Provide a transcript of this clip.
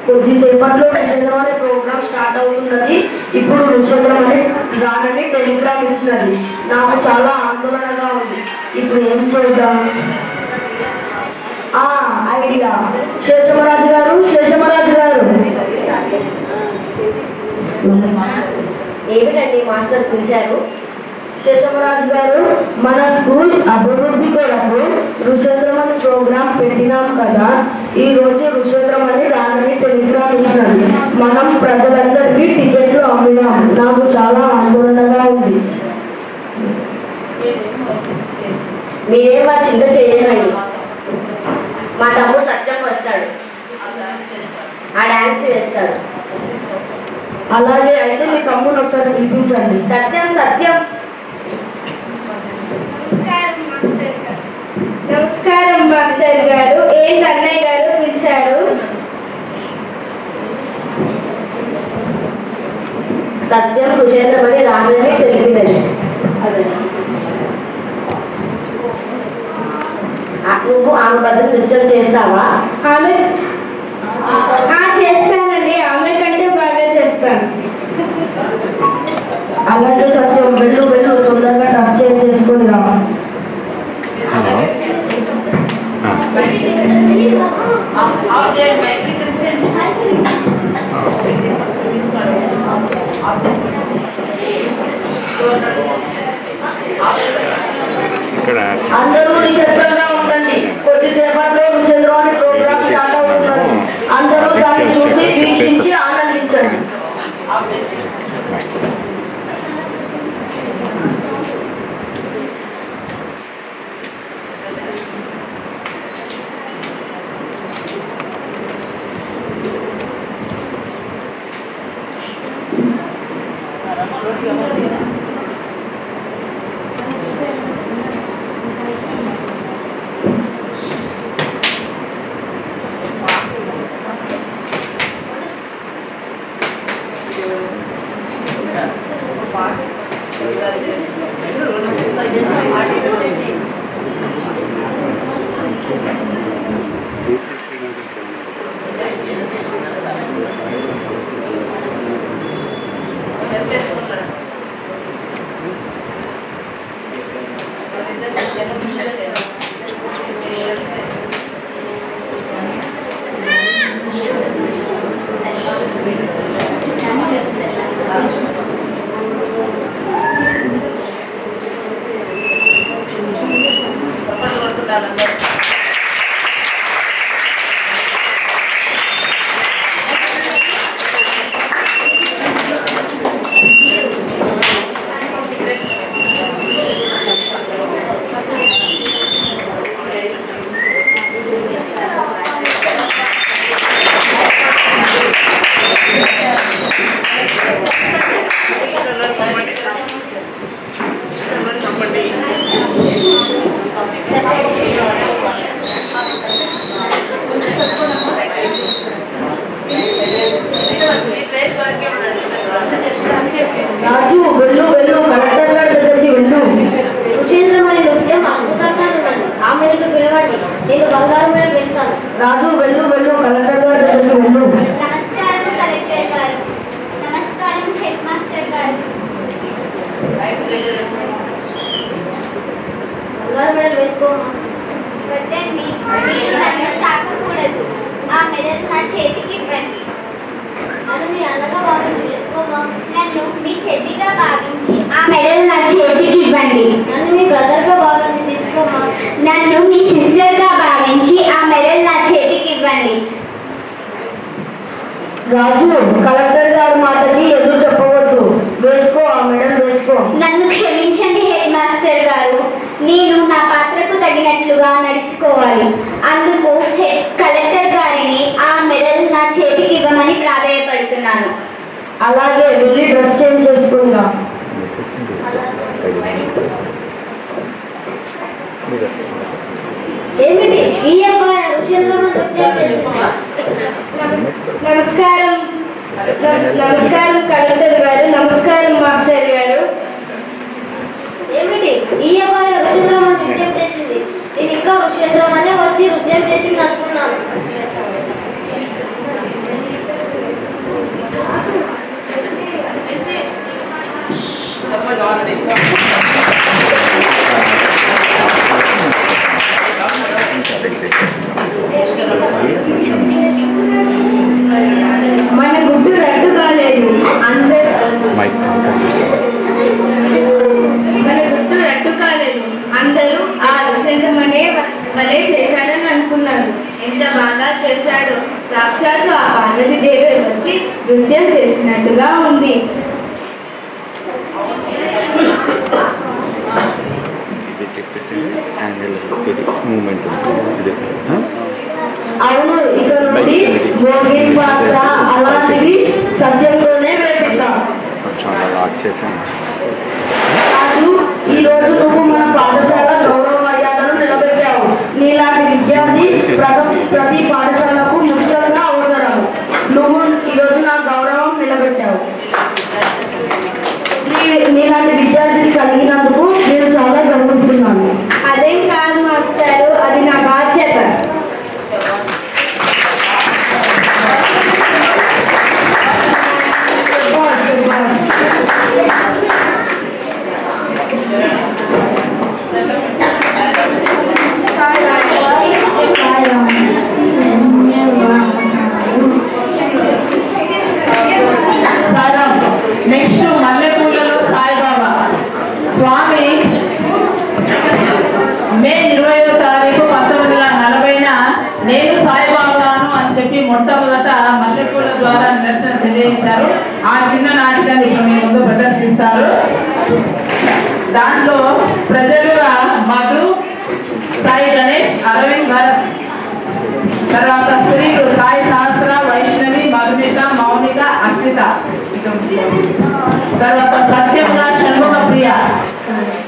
కొద్దిసేపట్లో రుచంద్రం అనే programme start అవుతున్నది ఇప్పుడు రుచంద్రం అనే రానని టెలిగ్రామ్ ఇచ్చినది నాకు చాలా ఆందోళనగా ఉంది ఇప్పుడు ఏం చేద్దాం ఆ ఐడియా శేషమరాజు గారు శేషమరాజు గారు ఏమిటండి మాస్టర్ పిలిచారు శేషమరాజు గారు మన స్కూల్ అభివృద్ధి కొరకు ఋషేంద్రం అనే ప్రోగ్రాం పెట్టినాం కదా ఈ రోజు ఋషేంద్రం అని రానని టెలిగ్రామ్ ఇచ్చినది మనం ప్రజలందరికీ టికెట్లు అమ్మినాం నాకు చాలా ఆందోళనగా ఉంది మీరేం మా చింత చేయకండి మా తమ్ముడు సత్యం వస్తాడు ఆ డాన్స్ వేస్తాడు అలాగే అయితే మీ తమ్ముడు ఒకసారి పిలిపించండి సత్యం సత్యం నమస్కారం మాస్టర్ గారు ఏంటి అన్నయ్య గారు పిలిచారు సత్యం కుషేంద్రం అని రానని తెలిపినది ఆ, నువ్వు ఆమె బదులు నృత్యం చేస్తావా ఆమె ఆ, చేస్తానండి ఆమె కంటే బాగా చేస్తాను అలాగే సత్యం వెళ్ళు వెళ్ళు తొందరగా టచ్ చేంజ్ చేసుకొని రా హలో ఇక్కడ అందరూ నిశ్శబ్దంగా ఉండండి కొద్దిసేపట్లో ఋషేంద్రం అనే ప్రోగ్రామ్ స్టార్ట్ అవుతున్నది అందరూ దాన్ని చూసి వీక్షించి ఆనందించండి రాజు వెళ్ళు వెళ్ళు కలెక్టర్ గారి దగ్గరికి వెళ్ళు సుశీంద్రమణి నృత్యం అద్భుతంగా ఉండండి ఆమెను పిలవండి నేను బంగారం మీద చేస్తాను రాజు వెళ్ళు వెళ్ళు కలెక్టర్ గారి దగ్గరికి వెళ్ళు నమస్కారం కలెక్టర్ గారు నమస్కారం హెడ్ మాస్టర్ గారు బంగారం మీద వేసుకోమా వద్దండి మీరు నన్ను తాకకూడదు ఆ మెడల్ నా చేతికి ఇవ్వండి అని మీ అన్నగా బాగుంది వేసుకోమా నన్ను మీ చెల్లిగా భావించి ఆ మెడల్ నా చేతికి ఇవ్వండి నన్ను మీ బ్రదర్గా బాగుంది తీసుకోమా నన్ను మీ సిస్టర్గా భావించి ఆ మెడల్ నా చేతికి ఇవ్వండి రాజు కలెక్టర్ గారి మాటకి ఎదురు చెప్పవద్దు వేసుకో ఆ మెడల్ వేసుకో నన్ను క్షమించండి హెడ్ మాస్టర్ గారు నేను నా పాత్రకు తగినట్లుగా నడుచుకోవాలి అందుకు హెడ్ కలెక్టర్ గారిని ఆ మెడల్ నా చేతికి ఇవ్వమని ప్రాధాయపడుతున్నాను అలాగే వెళ్ళి డ్రెస్ చేంజ్ చేసుకుందాం ఏమిటి ఈ అబ్బాయి ఋషుల్లో నృత్యం చేస్తున్నా నమస్కారం న- నమస్కారం కలెక్టర్ గారు నమస్కారం మాస్టర్ గారు ఏమిటి ఈ అబ్బాయి ఋషుల్లో నృత్యం చేసింది నేను ఇంకా ఋషేంద్రం అనే వచ్చి నృత్యం చేసింది అనుకున్నాను భలే చేశాడని అనుకున్నాను ఎంత బాగా చేశాడు సాక్షాత్తు ఆ పార్వతి దేవి వచ్చి నృత్యం చేసినట్టుగా ఉంది ఇది తిప్పితే యాంగిల్ ఇది మూమెంట్ ఉంటుంది ఇది ఆ? అవును ఇక నుండి భోగి పాత్ర అలాంటివి సత్యంతోనే వేపిస్తాం కొంచెం అలా లాక్ చేసాను రాజు ఈ రోజు నువ్వు మన పాఠశాల గౌరవ మర్యాదను నిలబెట్టావు నీలాంటి విద్యార్థి ప్రతి ప్రతి పాఠశాలకు ముఖ్యంగా అవసరం నువ్వు ఈ రోజు నా గౌరవం నిలబెట్టావు నీ- నీలాంటి విద్యార్థిని కలిగినందుకు నేను చాలా గర్విస్తున్నాను అదేం కాదు మాస్టారు అది నా బాధ్యత శభాష్, శభాష్. సారం నెక్స్ట్ మల్లెపూలలో సాయిబాబా స్వామి మే ఇరవయో తారీఖు పంతొమ్మిది వందల నలభైన నేను సాయిబాబాను అని చెప్పి మొట్టమొదట మల్లెపూల ద్వారా నిరసన తెలియజేశారు ఆ చిన్న నాటకాన్ని ఇప్పుడు మీ ముందు ప్రదర్శిస్తారు దాంట్లో ప్రజలుగా మధు సాయి గణేష్ అరవింద్ భరత్ తర్వాత స్త్రీలు సాయి సహస్ర వైష్ణవి మధుమిత మౌనిక అశ్విత తర్వాత సత్యంగా షణ్ముఖ ప్రియ